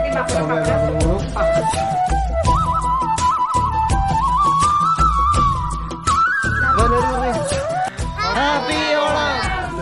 Happy Onam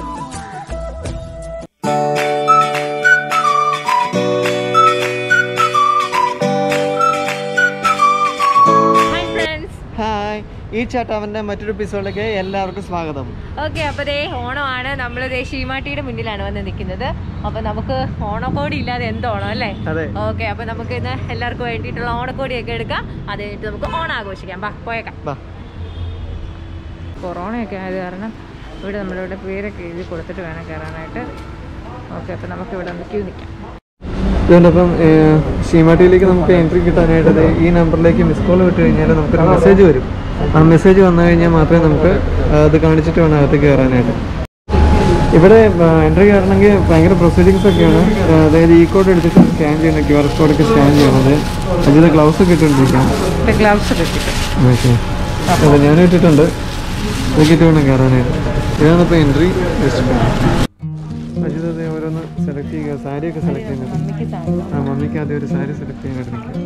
hi friends hi ഈ ചാട്ടാവന്റെ മറ്റൊരു എപ്പിസോഡിലേക്ക് എല്ലാവർക്കും സ്വാഗതം ഓക്കെ അപ്പോൾ ദേ ഓണമാണ് നമ്മൾ ദേ ശീമാട്ടിയുടെ മുന്നിലാണ് വന്ന് നിൽക്കുന്നത് അപ്പോൾ നമുക്ക് ഓണക്കോടി ഇല്ലാതെ എന്ത് ഓണം അല്ലേ അതെ ഓക്കെ അപ്പോൾ നമുക്ക് ഇന്ന് എല്ലാവർക്കും വേണ്ടിയിട്ടുള്ള ഓണക്കോടിയൊക്കെ എടുക്കാം അത് കഴിഞ്ഞിട്ട് നമുക്ക് ഓണം ആഘോഷിക്കാം ബാ പോയേക്കാം ബാ കൊറോണയൊക്കെ ആയത് കാരണം ഇവിടെ നമ്മളിവിടെ പേരൊക്കെ എഴുതി കൊടുത്തിട്ട് വേണം കയറാനായിട്ട് ഓക്കെ അപ്പോൾ നമുക്ക് ഇവിടെ ഒന്ന് ക്യൂ നിൽക്കാം ഇതുകൊണ്ടപ്പം ഷീമാട്ടിയിലേക്ക് നമുക്ക് എൻട്രി കിട്ടാനായിട്ട് ദേ ഈ നമ്പറിലേക്ക് മിസ് കോൾ വിട്ട് കഴിഞ്ഞാൽ നമുക്കൊരു മെസ്സേജ് വരും ആ മെസ്സേജ് വന്നു കഴിഞ്ഞാൽ മാത്രമേ നമുക്ക് ആ, അത് കാണിച്ചിട്ട് വേണം അകത്ത് കയറാനായിട്ട് ഇവിടെ എൻട്രി കയറണമെങ്കിൽ ഭയങ്കര പ്രൊസീജിങ്സ് ഒക്കെയാണ് ആ, അതായത് ഈ കോഡ് എടുത്തിട്ട് സ്കാൻ ചെയ്യണം ക്യു ആർ കോഡൊക്കെ സ്കാൻ ചെയ്യണത് അതിൽ ഗ്ലൗസ് ഒക്കെ ഇട്ടുകൊണ്ടിരിക്കുകയാണ് ഗ്ലൗസ് ഒക്കെ ഇട്ടിട്ട് ഓക്കെ അതെ ഞാൻ ഇട്ടിട്ടുണ്ട് അതൊക്കെ ഇട്ട് വേണം കയറാനായിട്ട് ഇതാണിപ്പോൾ എൻട്രി അജിത് അതെ ഓരോന്ന് സെലക്ട് ചെയ്യുക സാരിയൊക്കെ സെലക്ട് ചെയ്യുന്നത് മമ്മിക്ക് സാധനം ആ മമ്മിക്ക് ആദ്യം ഒരു സാരി സെലക്ട് ചെയ്യാനായിട്ട് നിൽക്കാം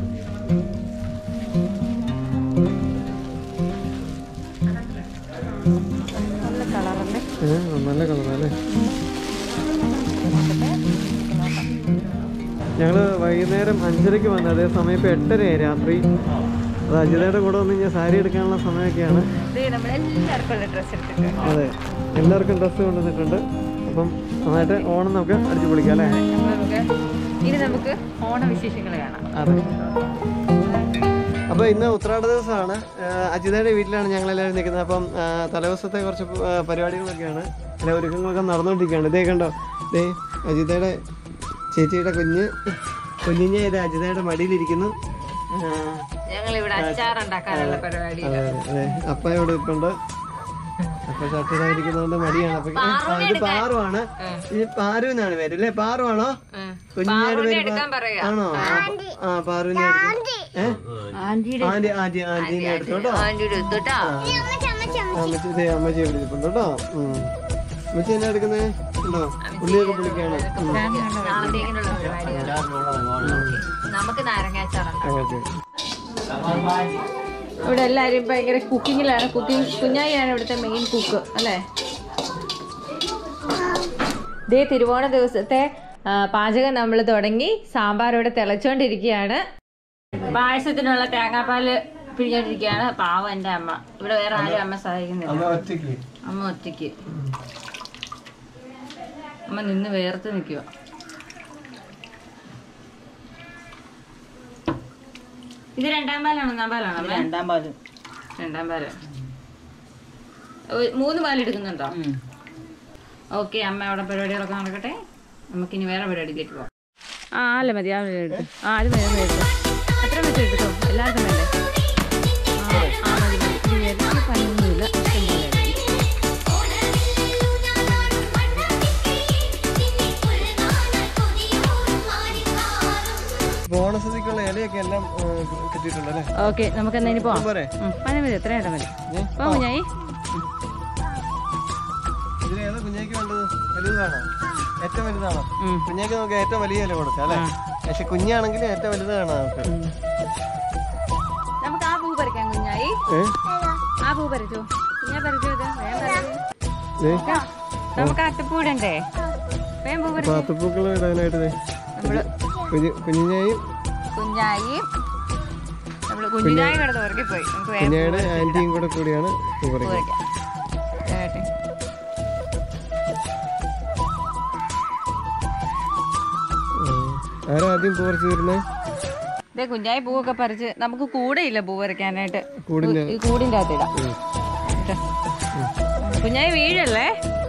നല്ല കളറല്ലേ ഏ, നല്ല കളറല്ലേ ഞങ്ങള് വൈകുന്നേരം അഞ്ചരയ്ക്ക് വന്നത് അതേ സമയം ഇപ്പൊ എട്ടരയായി രാത്രി അത് അജിതയുടെ കൂടെ വന്ന് കഴിഞ്ഞാൽ സാരി എടുക്കാനുള്ള സമയമൊക്കെയാണ് ഇത് നമ്മളെല്ലാവർക്കും ഉള്ള ഡ്രസ്സ് എടുത്തിട്ടുണ്ട് അതെ എല്ലാവർക്കും ഡ്രസ്സ് കൊണ്ടുവന്നിട്ടുണ്ട് അപ്പം നന്നായിട്ട് ഓണം നമുക്ക് അടിച്ചു പൊളിക്കാം അല്ലേ നമുക്ക് ഇനി നമുക്ക് ഓണവിശേഷങ്ങൾ കാണാം അതെ അപ്പോൾ ഇന്ന് ഉത്രാട ദിവസമാണ് ആഹ് അജിതയുടെ വീട്ടിലാണ് ഞങ്ങൾ എല്ലാവരും നിൽക്കുന്നത് അപ്പം ആഹ് തലേദിവസത്തെ കുറച്ച് ആഹ് പരിപാടികളൊക്കെയാണ് എല്ലാ ഒരുക്കങ്ങളൊക്കെ നടന്നുകൊണ്ടിരിക്കുകയാണ് ഇതേ കണ്ടോ ദേ അജിതയുടെ ചേച്ചിയുടെ കുഞ്ഞ് കുഞ്ഞിഞ്ഞ ഇത് അജിതയുടെ മടിയിലിരിക്കുന്നു ആഹ് ഞങ്ങൾ ഇവിടെ അച്ചാർ ഉണ്ടാക്കാനുള്ള പരിപാടി അതെ അതെ അതെ അപ്പ ഇവിടെ ഇപ്പുണ്ട് അപ്പൊ ഷർട്ടിടായിരിക്കുന്നതുകൊണ്ട് മടിയാണ് അപ്പൊ ആ, ഇത് പാറുവാണ് ഇത് പാറുവിനാണ് പേര് അല്ലേ പാറുവാണോ കുഞ്ഞിയുടെ പേര് എടുക്കാൻ പാ- പറയാ ആണോ ആ, ആ പാറുവിനെ എടുത്തു ഏഹ് ആന്റിയുടെ ആന്റി ആന്റി ആന്റീനെ എടുത്തു കേട്ടോ ആന്റിയുടെ എടുത്തോട്ടാ അമ്മച്ചി ദേ അമ്മച്ചിയെ വിളിച്ചിട്ടുണ്ട് കേട്ടോ ഉം. അമ്മച്ചി എന്നാ എടുക്കുന്നേ ഉണ്ടോ ഉള്ളിയൊക്കെ പൊളിക്കാണ് ഉം. നാളത്തേക്കിനുള്ള പരിപാടിയാണ് നമുക്ക് നാരങ്ങാച്ചാർ ഓക്കെ ഇവിടെ എല്ലാരും ഭയങ്കര കുക്കിങ്ങിലാണ് കുക്കിംഗ് കുഞ്ഞായിയാണ് ഇവിടുത്തെ മെയിൻ കുക്ക് അല്ലേ ദേ തിരുവോണ ദിവസത്തെ ആ, പാചകം നമ്മൾ തുടങ്ങി സാമ്പാർ ഇവിടെ തിളച്ചോണ്ടിരിക്കുകയാണ് പായസത്തിനുള്ള തേങ്ങാപ്പാല് പിഴിഞ്ഞോണ്ടിരിക്കുകയാണ് പാവം എൻ്റെ അമ്മ ഇവിടെ വേറെ ആരും അമ്മ സഹായിക്കുന്നില്ല അമ്മ ഒറ്റയ്ക്ക് അമ്മ ഒറ്റയ്ക്ക് അമ്മ നിന്ന് വേർത്ത് നിൽക്കുക ഇത് രണ്ടാം പാലാണോ ഒന്നാം പാലാണോ അമ്മ? രണ്ടാം പാല് രണ്ടാം പാല് ഒരു- മൂന്ന് പാൽ എടുക്കുന്നുണ്ടോ ഓക്കെ അമ്മ അവിടെ പരിപാടികളൊക്കെ നടക്കട്ടെ നമുക്കിനി വേറെ പരിപാടിയിലേക്ക് പോകാം ആ അല്ല മതി ആ എടുത്തു ആ അത് മതി അത് മതി എടുത്തോ എത്ര വെച്ച് എടുത്തോ എല്ലാവർക്കും വേണ്ടേ ആ ആ മതി മതി ഇത് ഇരട്ടി പണിയൊന്നുമില്ല ഇഷ്ടം പോലെ മതി. ഓണസദ്യക്കുള്ള ഇലയൊക്കെ എല്ലാം ഏഹ്, കിട്ടിയിട്ടുണ്ട് അല്ലേ ഓക്കെ നമുക്ക് എന്നാ ഇനി പോവാം പോരെ ഉം, മതി മതി എത്ര നേരം മതി ഏ? പോ കുഞ്ഞായി ഇതിൽ ഏതാ കുഞ്ഞേക്ക് വേണ്ടത് വലുതാണോ ഏറ്റവും വലുതാണോ ഉം. കുഞ്ഞേക്ക് നമുക്ക് ഏറ്റവും വലിയ ഇല കൊടുക്കാം അല്ലേ പക്ഷെ കുഞ്ഞാണെങ്കിൽ ഏറ്റവും വലുത് കാണാം നമുക്ക് നമുക്ക് ആ പൂ പറിക്കാം കുഞ്ഞായി ഏ? ആ പൂ പറിച്ചോ കുഞ്ഞാ പറിച്ചോ ഇത് വേഗം പറിച്ചോ ദേ, നമുക്ക് അത്തപ്പൂടണ്ടേ വേഗം പൂ അപ്പൊ പറിച്ചോ അത്തപ്പൂക്കൾ ഇടാനായിട്ട് ദേ. നമ്മള് കുഞ്ഞ് കുഞ്ഞിനെയും കുഞ്ഞായി നമ്മള് കുഞ്ഞായി കിടന്ന് ഉറങ്ങിപ്പോയി നമുക്ക് വേഗം പൂ കുഞ്ഞായുടെ ആന്റിയും കൂടെ കൂടിയാണ് പൂ പറിക്കുന്നത് പറിക്കാം വേഗട്ടെ. ആരാ ആദ്യം പൂ പറിച്ചു തരുന്നേ ദേ കുഞ്ഞായി പൂവൊക്കെ പറിച്ച് നമുക്ക് കൂടെയില്ല പൂ പറിക്കാനായിട്ട് കൂടില്ല ഈ കൂടിന്റെ അകത്ത് ഇടാം കേട്ടോ. കുഞ്ഞായി വീഴല്ലേ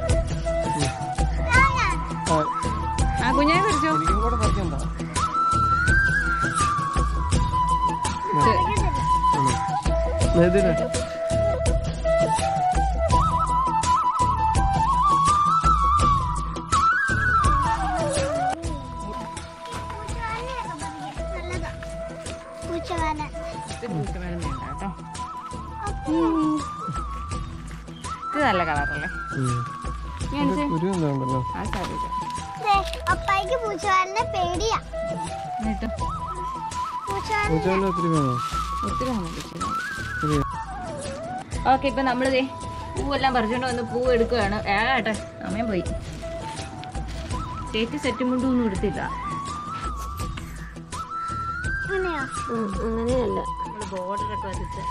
ആ, ആ കുഞ്ഞായി പറിച്ചോ എനിക്കും കൂടെ പറിക്കണ്ട ആണോ? ദേ ഇതില്. പൂച്ചവാല ഇത് പൂച്ചമരം വേണ്ട കേട്ടോ ഇത് നല്ല കളറല്ലേ ഉം. ഞാൻ കുരു എന്താ ഉണ്ടല്ലോ ആ സാരി അപ്പായിക്ക് പൂച്ചവാലിനെ പേടിയാ പൂച്ചവല്ല ഒത്തിരി വേണോ ഒത്തിരി വേണം ചേച്ചി. ശരി ഓക്കെ ഇപ്പൊ നമ്മളിതേ പൂവെല്ലാം പറിച്ചുകൊണ്ട് വന്ന് പൂ എടുക്കുകയാണ് ഏട്ടെ സമയം പോയി ചേച്ചി സെറ്റും കൊണ്ടും ഒന്നും എടുത്തില്ല അങ്ങനെയല്ല നമ്മള് ബോർഡർ ഒക്കെ വരച്ച്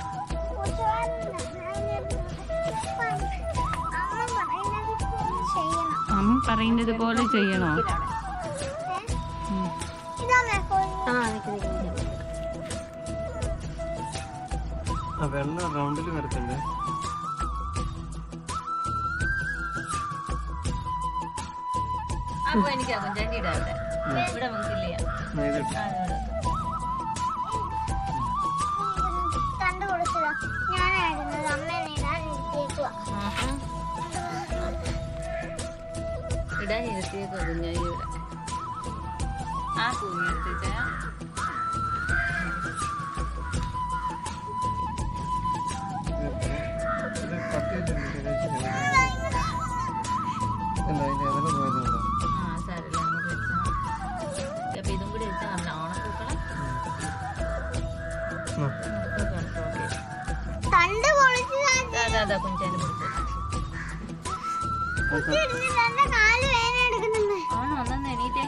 അമ്മ പറയുന്നത് പോലെ ചെയ്യണോ ആ നിക്ക് നിക്ക് നിക്ക്. ആ വെള്ളം റൗണ്ടിൽ വരത്തണ്ടേ അപ്പൊ എനിക്ക് കുഞ്ചാണ്ടി ഇടാവിടെ ഇവിടെ നമുക്കില്ല ആ, ഇതിട്ട്. തണ്ട് കൊടുത്തതാ ഞാനായിരുന്നത് അമ്മേനെ ഇടാൻ ഇരുത്തിയേക്കുവാ ഇടാൻ ഇരുത്തിയേക്കോ കുഞ്ഞായി ഇവിടെ ആ പൂങ്ങി എടുത്തേച്ചാ ഇത് കട്ട് ചെയ്തിട്ടുണ്ട് ശരിയാ. എന്താ അതിന്റെ ഏതെല്ലാം പോയതുണ്ടോ ആ സാരമില്ല നമുക്ക് വെച്ചാ അപ്പൊ ഇതും കൂടി വെച്ചാൽ നമ്മുടെ ഓണപ്പൂക്കളം ഓക്കെ തണ്ട് പൊളിച്ചതാ അതാ അതാ കുഞ്ചാനെ പിടിച്ചത് കുത്തിയിടുന്നില്ല എന്റെ കാല് വേദന എടുക്കുന്നുണ്ട് ആണോ ഒന്നു എണീറ്റേ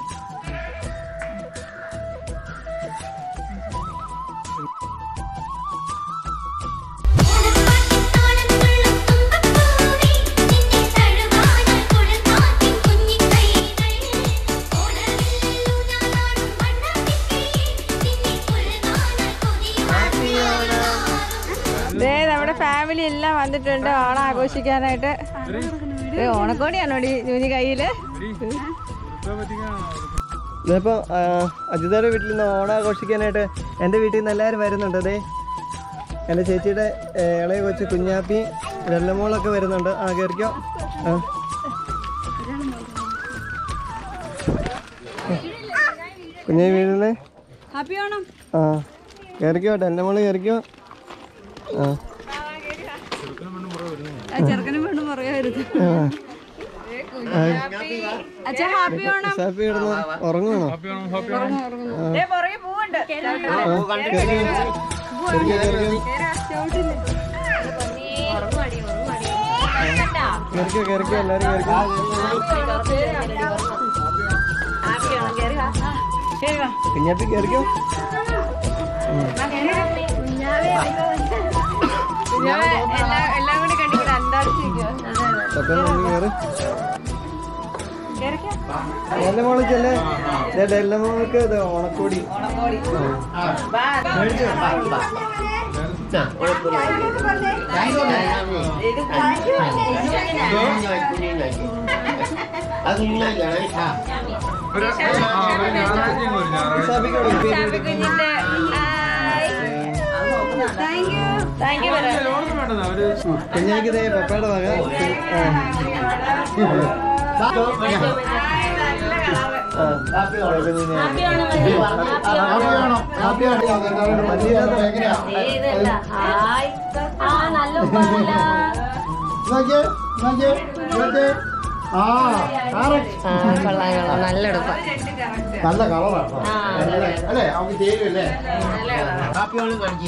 നമ്മുടെ ഫാമിലി എല്ലാം വന്നിട്ടുണ്ട് ഓണം ആഘോഷിക്കാനായിട്ട് ദേ, ഓണക്കോടിയാണോ ജൂനി കയ്യില് ഇതിപ്പോ അജിതയുടെ വീട്ടിൽ നിന്ന് ഓണം ആഘോഷിക്കാനായിട്ട് എൻ്റെ വീട്ടിൽ നിന്ന് എല്ലാവരും വരുന്നുണ്ട് അതെ എൻ്റെ ചേച്ചിയുടെ ഏ, ഇളയ കൊച്ച് കുഞ്ഞാപ്പി വെള്ളമോളൊക്കെ വരുന്നുണ്ട് ആ കയറിക്കോ ആ കുഞ്ഞായി വീഴുന്നേ ഹാപ്പി ഓണം ആ കയറിക്കോ എൻ്റെ മോള് കയറിക്കോ ആ ചെറുക്കനും വേണം പറയായിരുന്നു ആ അച്ഛാ ഹാപ്പി ഓണം സാപ്പി കിടന്ന് ഉറങ്ങുവാണോ ദേ, പുറകെ പൂവുണ്ട് കയറിക്കോ കയറിക്കോ എല്ലാവരും കയറിക്കോ കുഞ്ഞാപ്പി കയറിക്കോ എല്ലാം കൂടി കണ്ടിട്ട് അന്താളിച്ചിരിക്കുക പപ്പ മമ്മി കയറി എന്റെ മോള് ചെല്ലേ എന്റെ മോൾക്ക് ഇത് ഓണക്കോടി മേടിച്ചോ സാബിക്ക് കൊടുക്ക്. കുഞ്ഞിന്റെ താങ്ക് യു കുഞ്ഞാക്ക് ഇതേ പപ്പയുടെ വക ആ. ആ, കുഞ്ഞിനെ. നല്ല എടുപ്പാ നല്ല കളറാണ് അല്ലേ അവർക്ക് ചേരുമല്ലേ ഹാപ്പി ഓണം കാണിക്ക്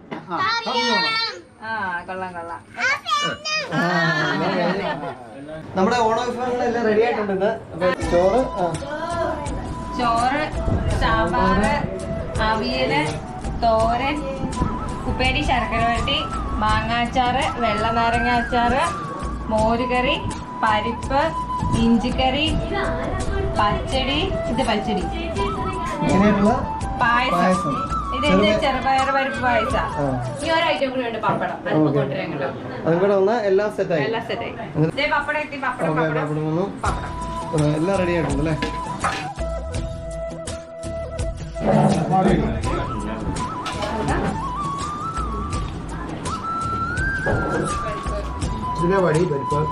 ആ കൊള്ളാം കൊള്ളാം ആ, നമ്മുടെ ഓണ വിഭവങ്ങളെല്ലാം റെഡി ആയിട്ടുണ്ട് ഇന്ന് അപ്പൊ ചോറ് ആ ചോറ് സാമ്പാറ് അവിയല് തോരൻ ഉപ്പേരി ശർക്കര വരട്ടി മാങ്ങാച്ചാറ് വെള്ള നാരങ്ങ അച്ചാറ് മോരുകറി പരിപ്പ് ഇഞ്ചിക്കറി പച്ചടി ഇത് പച്ചടി ഇങ്ങനെയുള്ള പായസം പായസം. ഇത് ഇത് ചെറുപയർ പരിപ്പ് പായസ ആ ഈ ഒരു ഐറ്റം കൂടി ഉണ്ട് പപ്പടം അതിപ്പോ ഓക്കെ കൊണ്ടുവരാൻ കേട്ടോ അതും കൂടെ വന്നാൽ എല്ലാം സെറ്റായി എല്ലാം സെറ്റായി ഇതേ പപ്പടം എത്തി പപ്പടം ഓക്കെ പപ്പടം അവിടെ വന്നു പപ്പടം ആ, എല്ലാം റെഡി ആയിട്ടുണ്ട് അല്ലേ ഇതിലെ വടി പരിപ്പ്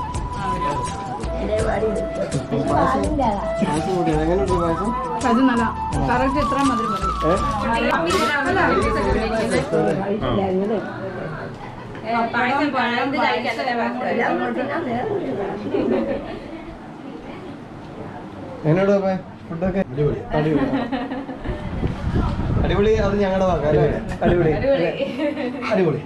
പായസം പായസം കൂടിയാണ് എങ്ങനെയുണ്ട് പായസം അത് നല്ല കറക്റ്റ് എത്ര മധുരം മതി ഏ? പായസം പഴം കഴിക്കാൻ എങ്ങനെയുണ്ട് പാപ്പ ഫുഡൊക്കെ അടിപൊളി അടിപൊളി അടിപൊളി അത് ഞങ്ങളുടെ വാക്ക് അല്ലേ അടിപൊളി അല്ലേ? അടിപൊളി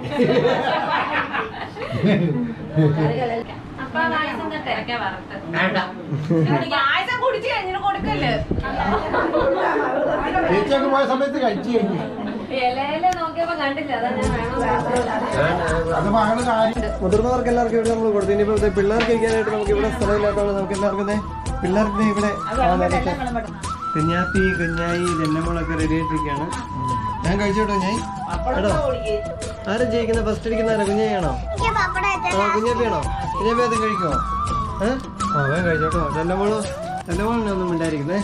അപ്പൊ പായസം തിരക്കാ വറുത്ത് പായസം കുടിച്ചു കഴിഞ്ഞു കൊടുക്കല്ലേ ചേച്ചിയൊക്കെ പോയ സമയത്ത് കഴിച്ചു കഴിഞ്ഞു ഇലയില് നോക്കിയപ്പോ കണ്ടില്ല അതാ ഞാൻ വേണം അത് മകളുടെ കാര്യം മുതിർന്നവർക്ക് എല്ലാവർക്കും ഇവിടെ നമ്മൾ കൊടുത്തു ഇനിയിപ്പോ ദേ പിള്ളേർക്ക് കഴിക്കാനായിട്ട് നമുക്ക് ഇവിടെ സ്ഥലമില്ലാത്തതുകൊണ്ട് നമുക്ക് എല്ലാവർക്കും ദേ പിള്ളേർക്ക് ദേ ഇവിടെ ആ നേരത്തെ കുഞ്ഞാപ്പി കുഞ്ഞായി ജന്നമോളൊക്കെ റെഡി ആയിട്ടിരിക്കുകയാണ് ഞാൻ കഴിച്ചോട്ടോ ഞാൻ കേട്ടോ ആരും ജയിക്കുന്ന ഫസ്റ്റ് അടിക്കുന്ന ആരാ കുഞ്ഞായിയാണോ എനിക്ക് പപ്പടം വെച്ചാൽ ആ കുഞ്ഞാപ്പിയാണോ കുഞ്ഞാപ്പി അത് കഴിക്കുമോ ഏഹ് ആ വേഗം കഴിച്ചോട്ടോ ജന്നമോള് ജന്നമോളിനെ ഒന്നും മിണ്ടായിരിക്കുന്നേ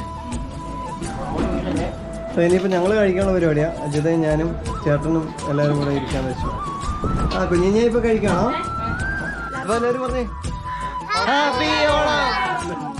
സോ ഇനിയിപ്പോൾ ഞങ്ങൾ കഴിക്കാനുള്ള പരിപാടിയാ അജിതയും ഞാനും ചേട്ടനും എല്ലാവരും കൂടെ ഇരിക്കാന്ന് വെച്ചു ആ കുഞ്ഞിഞ്ഞ ഇപ്പൊ കഴിക്കണോ അപ്പൊ എല്ലാവരും പറഞ്ഞേ ഹാപ്പി ഓണം